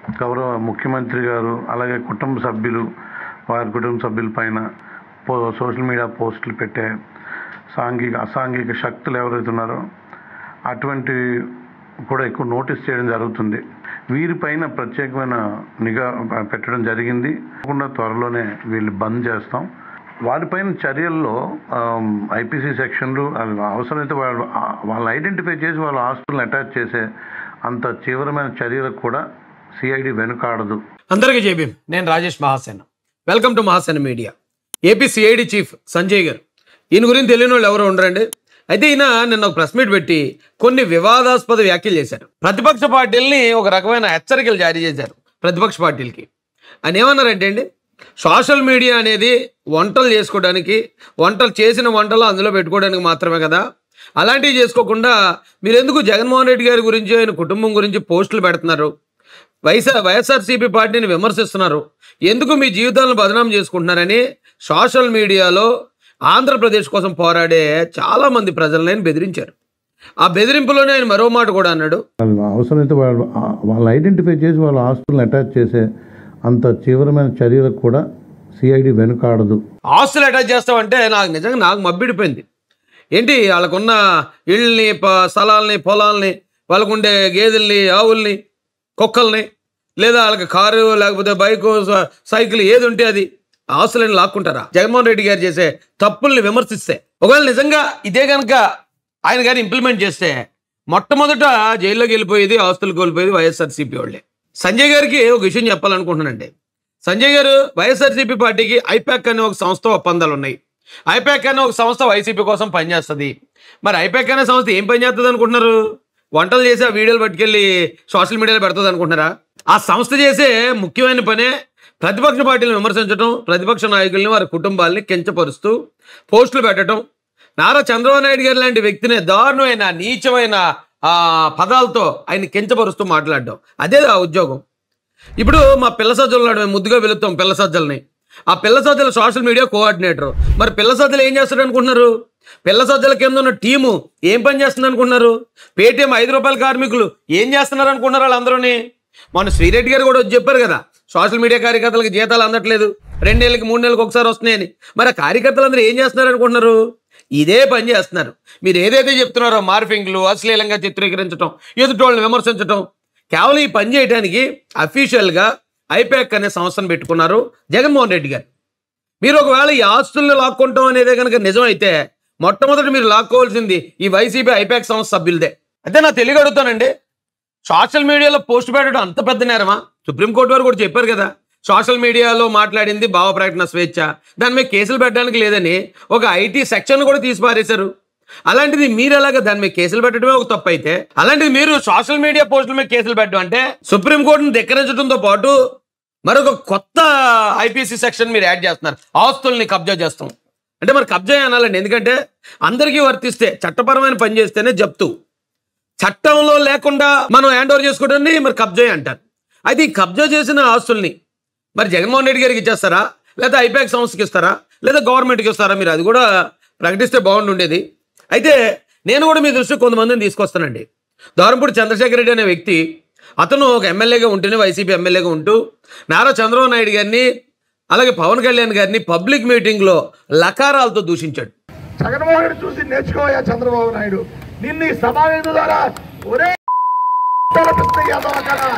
గౌరవ ముఖ్యమంత్రి గారు అలాగే కుటుంబ సభ్యులు వారి కుటుంబ సభ్యుల పైన పో సోషల్ మీడియా పోస్టులు పెట్టే సాంఘిక అసాంఘిక శక్తులు ఎవరైతే ఉన్నారో అటువంటి కూడా ఎక్కువ నోటీస్ చేయడం జరుగుతుంది వీరిపైన ప్రత్యేకమైన నిఘా పెట్టడం జరిగింది తప్పకుండా త్వరలోనే వీళ్ళు బంద్ చేస్తాం వారిపైన చర్యల్లో ఐపీసీ సెక్షన్లు అవి అవసరమైతే వాళ్ళు వాళ్ళు ఐడెంటిఫై చేసి వాళ్ళ ఆస్తులను అటాచ్ చేసే అంత తీవ్రమైన చర్యలకు కూడా సిఐడి వెనుకాడదు అందరికీ జేబీఎం నేను Rajesh Mahasena welcome to Mahasena media A P CID chief Sanjay garu ఈయన గురించి తెలియని వాళ్ళు ఎవరు ఉండరండి అయితే ఈయన నిన్న ఒక ప్రెస్ మీట్ పెట్టి కొన్ని వివాదాస్పద వ్యాఖ్యలు చేశారు ప్రతిపక్ష పార్టీలని ఒక రకమైన హెచ్చరికలు జారీ చేశారు ప్రతిపక్ష పార్టీలకి ఆయన ఏమన్నారంటే అండి సోషల్ మీడియా అనేది వంటలు చేసుకోవడానికి వంటలు చేసిన వంటలు అందులో పెట్టుకోవడానికి మాత్రమే కదా అలాంటివి చేసుకోకుండా మీరు ఎందుకు జగన్మోహన్ రెడ్డి గారి గురించి ఆయన కుటుంబం గురించి పోస్టులు పెడుతున్నారు వైఎస్ఆర్ వైఎస్ఆర్సీపీ పార్టీని విమర్శిస్తున్నారు ఎందుకు మీ జీవితాలను బదనాం చేసుకుంటున్నారని సోషల్ మీడియాలో ఆంధ్రప్రదేశ్ కోసం పోరాడే చాలా మంది ప్రజలను ఆయన బెదిరించారు ఆ బెదిరింపులోనే ఆయన మరో మాట కూడా అన్నాడు వాళ్ళు అవసరమైతే వాళ్ళు వాళ్ళు ఐడెంటిఫై చేసి వాళ్ళ ఆస్తులను అటాచ్ చేసే అంత తీవ్రమైన చర్యలకు కూడా సిఐడి వెనుకాడదు ఆస్తులు అటాచ్ చేస్తామంటే నాకు నిజంగా నాకు మబ్బిడిపోయింది ఏంటి వాళ్ళకున్న ఇళ్ళని ప- స్థలాల్ని పొలాల్ని వాళ్ళకుండే గేదెల్ని ఆవుల్ని కుక్కల్ని లేదా వాళ్ళకి కారు లేకపోతే బైకు స- సైకిల్ ఏది ఉంటే అది ఆస్తులని లాక్కుంటారా జగన్మోహన్ రెడ్డి గారు చేసే తప్పుల్ని విమర్శిస్తే ఒకవేళ నిజంగా ఇదే కనుక ఆయన గారు ఇంప్లిమెంట్ చేస్తే మొట్టమొదట జైల్లోకి వెళ్ళిపోయేది ఆస్తులు కోల్పోయేది వైఎస్ఆర్సీపీ వాళ్ళే సంజయ్ గారికి ఒక విషయం చెప్పాలనుకుంటున్నానండి సంజయ్ గారు వైఎస్ఆర్సీపీ పార్టీకి ఐపాక్ అనే ఒక సంస్థ ఒప్పందాలు ఉన్నాయి ఐపాక్ అనే ఒక సంస్థ వైసీపీ కోసం పనిచేస్తుంది మరి ఐపాక్ అనే సంస్థ ఏం పని చేస్తుంది అనుకుంటున్నారు వంటలు చేసి ఆ వీడియోలు పట్టుకెళ్ళి సోషల్ మీడియాలో పెడుతుంది అనుకుంటున్నారా ఆ సంస్థ చేసే ముఖ్యమైన పనే ప్రతిపక్ష పార్టీలను విమర్శించడం ప్రతిపక్ష నాయకుల్ని వారి కుటుంబాల్ని కించపరుస్తూ పోస్టులు పెట్టడం నారా చంద్రబాబు నాయుడు గారు లాంటి వ్యక్తిని దారుణమైన నీచమైన ఆ పదాలతో ఆయన కించపరుస్తూ మాట్లాడడం అదే ఆ ఉద్యోగం ఇప్పుడు మా పిల్ల సజ్జలు ఉన్నాడు మేము ముద్దుగా వెళుతాం పిల్ల సజ్జల్ని ఆ పిల్ల సజ్జల సోషల్ మీడియా కోఆర్డినేటర్ మరి పిల్ల సజ్జలు ఏం చేస్తాడు అనుకుంటున్నారు పిల్ల సజ్జల కింద ఉన్న టీము ఏం పని చేస్తుంది అనుకుంటున్నారు పేటీఎం ఐదు రూపాయల కార్మికులు ఏం చేస్తున్నారు అనుకుంటున్నారు వాళ్ళందరూని మొన్న శ్రీరెడ్డి గారు కూడా వచ్చి చెప్పారు కదా సోషల్ మీడియా కార్యకర్తలకు జీతాలు అందట్లేదు రెండేళ్ళకి మూడు నెలలకు ఒకసారి వస్తున్నాయని మరి ఆ కార్యకర్తలు అందరూ ఏం చేస్తున్నారు అనుకుంటున్నారు ఇదే పని చేస్తున్నారు మీరు ఏదైతే చెప్తున్నారో మార్ఫింగ్లు అశ్లీలంగా చిత్రీకరించడం ఎదుటోళ్ళని విమర్శించడం కేవలం ఈ పని చేయడానికి అఫీషియల్గా ఐపాక్ అనే సంస్థను పెట్టుకున్నారు జగన్మోహన్ రెడ్డి గారు మీరు ఒకవేళ ఈ ఆస్తుల్ని లాక్కుంటాం అనేదే కనుక నిజమైతే మొట్టమొదటి మీరు లాక్కోవాల్సింది ఈ వైసీపీ ఐపాక్ సంస్థ సభ్యులదే అయితే నా తెలియక అడుగుతానండి సోషల్ మీడియాలో పోస్ట్ పెట్టడం అంత పెద్ద నేరమా సుప్రీంకోర్టు వారు కూడా చెప్పారు కదా సోషల్ మీడియాలో మాట్లాడింది భావ ప్రకటన స్వేచ్ఛ దాని మీద కేసులు పెట్టడానికి లేదని ఒక ఐటీ సెక్షన్ కూడా తీసి పారేశారు అలాంటిది మీరు ఎలాగ దాని మీద కేసులు పెట్టడమే ఒక తప్పు అయితే అలాంటిది మీరు సోషల్ మీడియా పోస్టుల మీద కేసులు పెట్టడం అంటే సుప్రీంకోర్టును ధిక్కరించడంతో పాటు మరొక కొత్త ఐపీసీ సెక్షన్ మీరు యాడ్ చేస్తున్నారు ఆస్తుల్ని కబ్జా చేస్తాం అంటే మరి కబ్జా అనాలండి ఎందుకంటే అందరికీ వర్తిస్తే చట్టపరమైన పని చేస్తేనే జప్తు చట్టంలో లేకుండా మనం హ్యాండ్ ఓవర్ చేసుకోవడాన్ని మరి కబ్జా అంటారు అయితే ఈ కబ్జా చేసిన ఆస్తుల్ని మరి జగన్మోహన్ రెడ్డి గారికి ఇచ్చేస్తారా లేదా ఐపాక్ సంస్థకి ఇస్తారా లేదా గవర్నమెంట్కి ఇస్తారా మీరు అది కూడా ప్రకటిస్తే బాగుండుండేది అయితే నేను కూడా మీ దృష్టికి కొంతమందిని తీసుకొస్తానండి దారంపూడి చంద్రశేఖర్ రెడ్డి అనే వ్యక్తి అతను ఒక ఎమ్మెల్యేగా ఉంటూనే వైసీపీ ఎమ్మెల్యేగా ఉంటూ నారా చంద్రబాబు నాయుడు గారిని అలాగే పవన్ కళ్యాణ్ గారిని పబ్లిక్ మీటింగ్లో లకారాలతో దూషించాడు జగన్మోహన్ రెడ్డి చూసి నేర్చుకోవయ్యా చంద్రబాబు నాయుడు నిన్ను ఈ సమావేశం ద్వారా ఒరే తలపిస్తాయి అదవ కదా.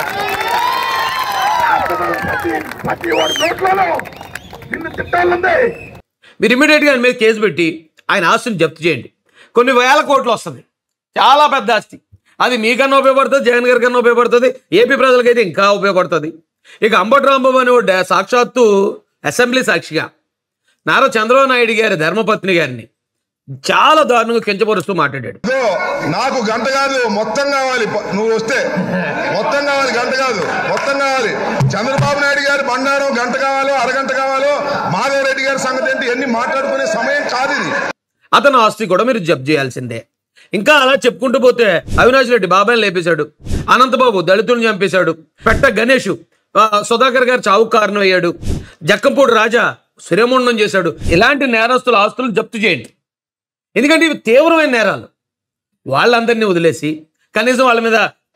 ప్రతి ప్రతి వాడి నోట్లలో నిన్ను తిట్టాలందే మీరు ఇమీడియట్గా ఆయన మీద కేసు పెట్టి ఆయన ఆస్తిని జప్తు చేయండి కొన్ని వేల కోట్లు వస్తుంది చాలా పెద్ద ఆస్తి అది మీకన్నా ఉపయోగపడుతుంది జగన్ గారి కన్నా ఉపయోగపడుతుంది ఏపీ ప్రజలకైతే ఇంకా ఉపయోగపడుతుంది ఇక అంబటి రాంబాబు అనే వాడు సాక్షాత్తు అసెంబ్లీ సాక్షిగా నారా చంద్రబాబు నాయుడు గారి ధర్మపత్ని గారిని చాలా దారుణంగా కించపరుస్తూ మాట్లాడాడు ఇదో నాకు గంట కాదు మొత్తం కావాలి ప- నువ్వు వస్తే మొత్తం కావాలి గంట కాదు మొత్తం కావాలి చంద్రబాబు నాయుడు గారి బండారం గంట కావాలో అరగంట కావాలో మాధవ్ రెడ్డి గారి సంగతి ఏంటి ఎన్ని మాట్లాడుకునే సమయం కాదు ఇది అతని ఆస్తి కూడా మీరు జప్తు చేయాల్సిందే ఇంకా అలా చెప్పుకుంటూ పోతే అవినాష్ రెడ్డి బాబాయ్ లేపేశాడు అనంతబాబు దళితులను చంపేశాడు పెట్ట గణేష్ ఆ, సుధాకర్ గారు చావుకు కారణం అయ్యాడు జక్కంపూడి రాజా శిరముండం చేశాడు ఇలాంటి నేరస్తుల ఆస్తులు జప్తు చేయండి ఎందుకంటే ఇవి తీవ్రమైన నేరాలు వాళ్ళందరినీ వదిలేసి కనీసం వాళ్ళ మీద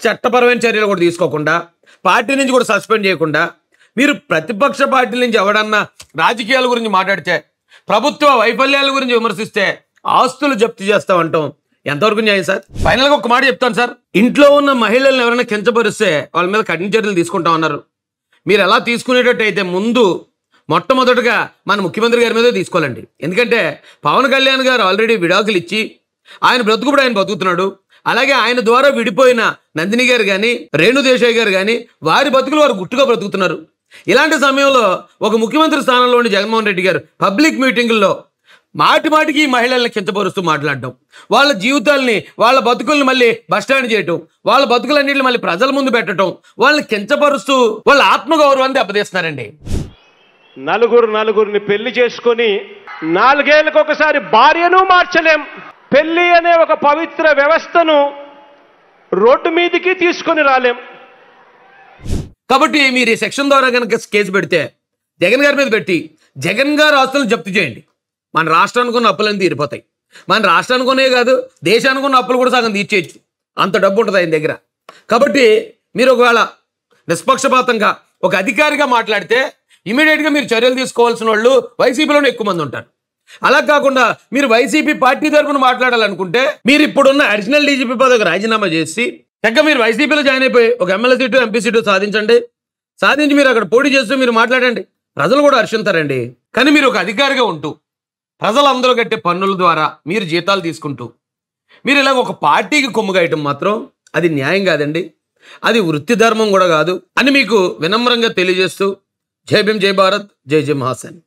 చట్టపరమైన చర్యలు కూడా తీసుకోకుండా పార్టీ నుంచి కూడా సస్పెండ్ చేయకుండా మీరు ప్రతిపక్ష పార్టీల నుంచి ఎవడన్నా రాజకీయాల గురించి మాట్లాడితే ప్రభుత్వ వైఫల్యాల గురించి విమర్శిస్తే ఆస్తులు జప్తు చేస్తామంటాం ఎంతవరకు న్యాయం సార్ ఫైనల్గా ఒక మాట చెప్తాను సార్ ఇంట్లో ఉన్న మహిళలను ఎవరైనా కించపరిస్తే వాళ్ళ మీద కఠిన చర్యలు తీసుకుంటాం అన్నారు మీరు ఎలా తీసుకునేటట్టు అయితే ముందు మొట్టమొదటగా మన ముఖ్యమంత్రి గారి మీదే తీసుకోవాలండి ఎందుకంటే పవన్ కళ్యాణ్ గారు ఆల్రెడీ విడాకులు ఇచ్చి ఆయన బ్రతుకుడు ఆయన బతుకుతున్నాడు అలాగే ఆయన ద్వారా విడిపోయిన నందిని గారు కానీ రేణు దేశాయ్ గారు కానీ వారి బతుకులు వారు గుట్టుగా బ్రతుకుతున్నారు ఇలాంటి సమయంలో ఒక ముఖ్యమంత్రి స్థానంలోని జగన్మోహన్ రెడ్డి గారు పబ్లిక్ మీటింగుల్లో మాటి మాటికి ఈ మహిళల్ని కించపరుస్తూ మాట్లాడడం వాళ్ళ జీవితాల్ని వాళ్ళ బతుకుల్ని మళ్ళీ బస్టాండ్ చేయటం వాళ్ళ బతుకులన్నింటిని మళ్ళీ ప్రజల ముందు పెట్టడం వాళ్ళని కించపరుస్తూ వాళ్ళ ఆత్మగౌరవాన్ని దెబ్బతీస్తున్నారండి నలుగురు నలుగురిని పెళ్లి చేసుకొని నాలుగేళ్లకు ఒకసారి భార్యను మార్చలేం పెళ్లి అనే ఒక పవిత్ర వ్యవస్థను రోడ్డు మీదికి తీసుకొని రాలేం కాబట్టి మీరు ఈ సెక్షన్ ద్వారా కనుక కేసు పెడితే జగన్ గారి మీద పెట్టి జగన్ గారు ఆస్తులను జప్తు చేయండి మన రాష్ట్రానికి ఉన్న అప్పులన్నీ తీరిపోతాయి మన రాష్ట్రానికి ఉన్నే కాదు దేశానికి ఉన్న అప్పులు కూడా సగం తీర్చేయచ్చు అంత డబ్బు ఉంటుంది ఆయన దగ్గర కాబట్టి మీరు ఒకవేళ నిష్పక్షపాతంగా ఒక అధికారిగా మాట్లాడితే ఇమీడియట్గా మీరు చర్యలు తీసుకోవాల్సిన వాళ్ళు వైసీపీలోనే ఎక్కువ మంది ఉంటారు అలా కాకుండా మీరు వైసీపీ పార్టీ తరఫున మాట్లాడాలనుకుంటే మీరు ఇప్పుడున్న అడిషనల్ డీజీపీ పదవికి రాజీనామా చేసి చక్కగా మీరు వైసీపీలో జాయిన్ అయిపోయి ఒక ఎమ్మెల్యే సీటు ఎంపీ సీటు సాధించండి సాధించి మీరు అక్కడ పోటీ చేస్తూ మీరు మాట్లాడండి ప్రజలు కూడా హర్షింతారండి కానీ మీరు ఒక అధికారిగా ఉంటూ ప్రజలందరూ కట్టే పన్నుల ద్వారా మీరు జీతాలు తీసుకుంటూ మీరు ఇలాగ ఒక పార్టీకి కొమ్ముగాయటం మాత్రం అది న్యాయం కాదండి అది వృత్తి ధర్మం కూడా కాదు అని మీకు వినమ్రంగా తెలియజేస్తూ జై భీమ్ జై భారత్ జై జై మహాసేన్